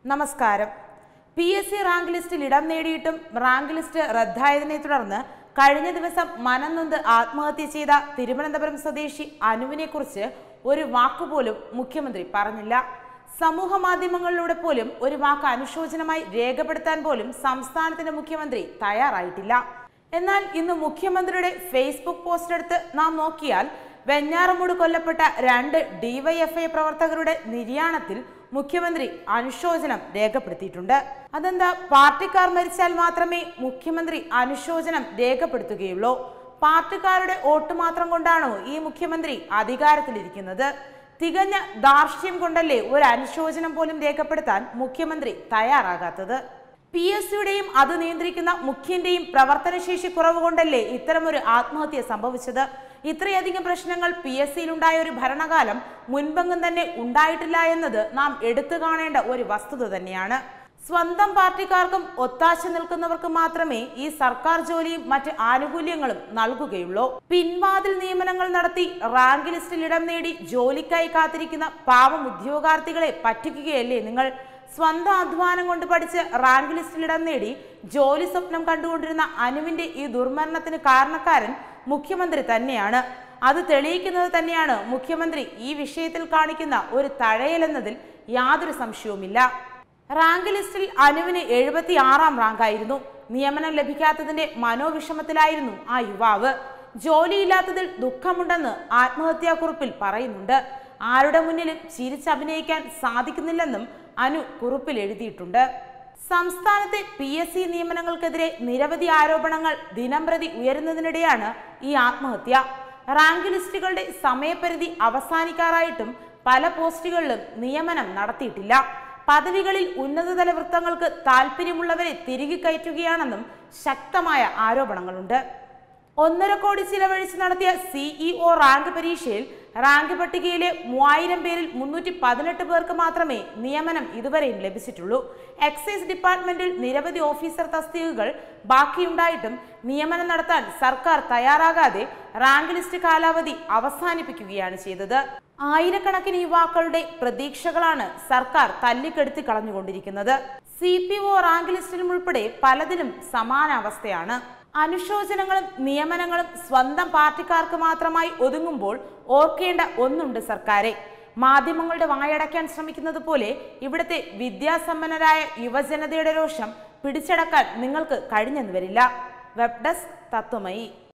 നമസ്കാരം P S C rank ലിസ്റ്റിൽ ഇടം നേടിയിട്ടും റാങ്ക് ലിസ്റ്റ് റദ്ദായതിനെ തുടർന്ന് കഴിഞ്ഞ ദിവസം മനം നൊന്ത് ആത്മഹത്യ ചെയ്ത തിരുവനന്തപുരം സ്വദേശി അനുവിനെ കുറിച്ച് ഒരു വാക്കുപോലും മുഖ്യമന്ത്രി പറഞ്ഞില്ല സമൂഹ മാധ്യമങ്ങളിലൂടെ പോലും ഒരു വാക്ക് അനുശോചനമായി രേഖപ്പെടുത്താൻ പോലും സംസ്ഥാനത്തിന്റെ മുഖ്യമന്ത്രി തയ്യാറായിട്ടില്ല എന്നാൽ ഇന്ന് മുഖ്യമന്ത്രിയുടെ ഫേസ്ബുക്ക് പോസ്റ്റ് എടുത്ത് നാം നോക്കിയാൽ വെഞ്ഞാറമൂട് കൊല്ലപ്പെട്ട രണ്ട് ഡിവൈഎഫ്ഐ പ്രവർത്തകരുടെ നിര്യാണത്തിൽ മുഖ്യമന്ത്രി അനുശോചനം രേഖപ്പെടുത്തിയിട്ടുണ്ട് അതെന്താ പാർട്ടിക്കാർ മരിച്ചാൽ മാത്രമേ മുഖ്യമന്ത്രി അനുശോചനം രേഖപ്പെടുത്തുകയുള്ളൂ പാർട്ടിക്കാരുടെ വോട്ട് മാത്രം കൊണ്ടാണോ ഈ മുഖ്യമന്ത്രി അധികാരത്തിലിരിക്കുന്നത് തികഞ്ഞ ധാർഷ്ട്യം കൊണ്ടല്ലേ ഒരു അനുശോചനം പോലും രേഖപ്പെടുത്താൻ മുഖ്യമന്ത്രി തയ്യാറാകാത്തത് പി എസ് സിയുടെയും അത് നിയന്ത്രിക്കുന്ന മുഖ്യന്റെയും പ്രവർത്തനശേഷി കുറവ് കൊണ്ടല്ലേ ഇത്തരമൊരു ആത്മഹത്യ സംഭവിച്ചത് ഇത്രയധികം പ്രശ്നങ്ങൾ പി എസ് സിയിലുണ്ടായ ഒരു ഭരണകാലം മുൻപെങ്ങും തന്നെ ഉണ്ടായിട്ടില്ല എന്നത് നാം എടുത്തു കാണേണ്ട ഒരു വസ്തുത തന്നെയാണ് സ്വന്തം പാർട്ടിക്കാർക്കും ഒത്താശ നിൽക്കുന്നവർക്ക് മാത്രമേ ഈ സർക്കാർ ജോലിയും മറ്റ് ആനുകൂല്യങ്ങളും നൽകുകയുള്ളൂ പിൻവാതിൽ നിയമനങ്ങൾ നടത്തി റാങ്ക് ലിസ്റ്റിൽ ഇടം നേടി ജോലിക്കായി കാത്തിരിക്കുന്ന പാവം ഉദ്യോഗാർത്ഥികളെ പറ്റിക്കുകയല്ലേ നിങ്ങൾ സ്വന്തം അധ്വാനം കൊണ്ട് പഠിച്ച് റാങ്ക് ലിസ്റ്റിൽ ഇടം നേടി ജോലി സ്വപ്നം കണ്ടുകൊണ്ടിരുന്ന അനുവിന്റെ ഈ ദുർമരണത്തിന് കാരണക്കാരൻ മുഖ്യമന്ത്രി തന്നെയാണ് അത് തെളിയിക്കുന്നത് തന്നെയാണ് മുഖ്യമന്ത്രി ഈ വിഷയത്തിൽ കാണിക്കുന്ന ഒരു തഴയലെന്നതിൽ യാതൊരു സംശയവുമില്ല റാങ്ക് ലിസ്റ്റിൽ അനുവിന് എഴുപത്തി ആറാം റാങ്കായിരുന്നു നിയമനം ലഭിക്കാത്തതിന്റെ മനോവിഷമത്തിലായിരുന്നു ആ യുവാവ് ജോലിയില്ലാത്തതിൽ ദുഃഖമുണ്ടെന്ന് ആത്മഹത്യാക്കുറിപ്പിൽ പറയുന്നുണ്ട് ആരുടെ മുന്നിലും ചിരിച്ചഭിനയിക്കാൻ സാധിക്കുന്നില്ലെന്നും അനു കുറിപ്പിൽ എഴുതിയിട്ടുണ്ട് സംസ്ഥാനത്തെ പി എസ് സി നിയമനങ്ങൾക്കെതിരെ നിരവധി ആരോപണങ്ങൾ ദിനംപ്രതി ഉയരുന്നതിനിടെയാണ് ഈ ആത്മഹത്യ റാങ്ക് ലിസ്റ്റുകളുടെ സമയപരിധി അവസാനിക്കാറായിട്ടും പല പോസ്റ്റുകളിലും നിയമനം നടത്തിയിട്ടില്ല പദവികളിൽ ഉന്നതതല വൃത്തങ്ങൾക്ക് താല്പര്യമുള്ളവരെ തിരികെ കയറ്റുകയാണെന്നും ശക്തമായ ആരോപണങ്ങളുണ്ട് ഒന്നര കോടി ചിലവഴിച്ച് നടത്തിയ സിഇഒ റാങ്ക് പരീക്ഷയിൽ റാങ്ക് പട്ടികയിലെ മൂവായിരം പേരിൽ മുന്നൂറ്റി പതിനെട്ട് പേർക്ക് മാത്രമേ നിയമനം ഇതുവരെയും ലഭിച്ചിട്ടുള്ളൂ എക്സൈസ് ഡിപ്പാർട്ട്മെന്റിൽ നിരവധി ഓഫീസർ തസ്തികകൾ ബാക്കിയുണ്ടായിട്ടും നിയമനം നടത്താൻ സർക്കാർ തയ്യാറാകാതെ റാങ്ക് ലിസ്റ്റ് കാലാവധി അവസാനിപ്പിക്കുകയാണ് ചെയ്തത് ആയിരക്കണക്കിന് യുവാക്കളുടെ പ്രതീക്ഷകളാണ് സർക്കാർ തല്ലിക്കെടുത്തി കളഞ്ഞുകൊണ്ടിരിക്കുന്നത് സി പി ഒ റാങ്ക് ലിസ്റ്റിലും ഉൾപ്പെടെ പലതിലും സമാന അവസ്ഥയാണ് അനുശോചനങ്ങളും നിയമനങ്ങളും സ്വന്തം പാർട്ടിക്കാർക്ക് മാത്രമായി ഒതുങ്ങുമ്പോൾ ഓർക്കേണ്ട ഒന്നുണ്ട് സർക്കാരെ മാധ്യമങ്ങളുടെ വായടയ്ക്കാൻ ശ്രമിക്കുന്നത് പോലെ ഇവിടുത്തെ വിദ്യാസമ്പന്നരായ യുവജനതയുടെ രോഷം പിടിച്ചടക്കാൻ നിങ്ങൾക്ക് കഴിഞ്ഞെന്ന് വരില്ല വെബ് ഡെസ്ക് തത്വമയി